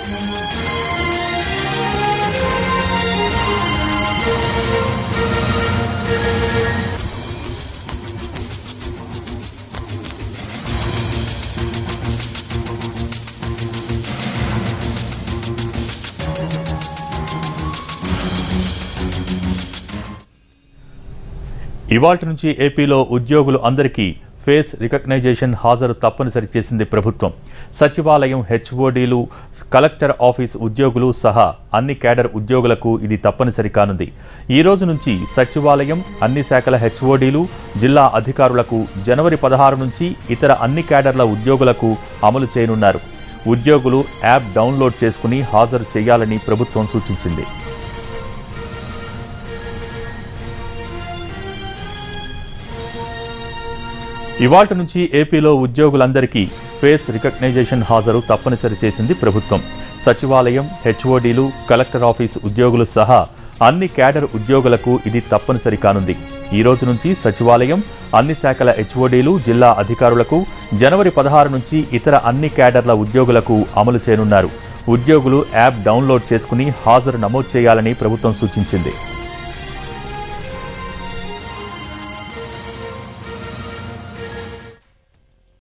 ఇవాల్టి నుంచి ఏపీలో ఉద్యోగులు అందరికీ ఫేస్ రికగ్నైజేషన్ హాజరు తప్పనిసరి చేసింది ప్రభుత్వం సచివాలయం హెచ్ఓడీలు కలెక్టర్ ఆఫీస్ ఉద్యోగులు సహా అన్ని కేడర్ ఉద్యోగులకు ఇది తప్పనిసరి కానుంది ఈ రోజు నుంచి సచివాలయం అన్ని శాఖల హెచ్ఓడీలు జిల్లా అధికారులకు జనవరి పదహారు నుంచి ఇతర అన్ని కేడర్ల ఉద్యోగులకు అమలు చేయనున్నారు ఉద్యోగులు యాప్ డౌన్లోడ్ చేసుకుని హాజరు చేయాలని ప్రభుత్వం సూచించింది ఇవాల్టి నుంచి ఏపీలో ఉద్యోగులందరికీ ఫేస్ రికగ్నైజేషన్ హాజరు తప్పనిసరి చేసింది ప్రభుత్వం సచివాలయం హెచ్ఓడీలు కలెక్టర్ ఆఫీస్ ఉద్యోగులు సహా అన్ని క్యాడర్ ఉద్యోగులకు ఇది తప్పనిసరి కానుంది ఈ రోజు నుంచి సచివాలయం అన్ని శాఖల హెచ్ఓడీలు జిల్లా అధికారులకు జనవరి పదహారు నుంచి ఇతర అన్ని క్యాడర్ల ఉద్యోగులకు అమలు చేయనున్నారు ఉద్యోగులు యాప్ డౌన్లోడ్ చేసుకుని హాజరు నమోదు చేయాలని ప్రభుత్వం సూచించింది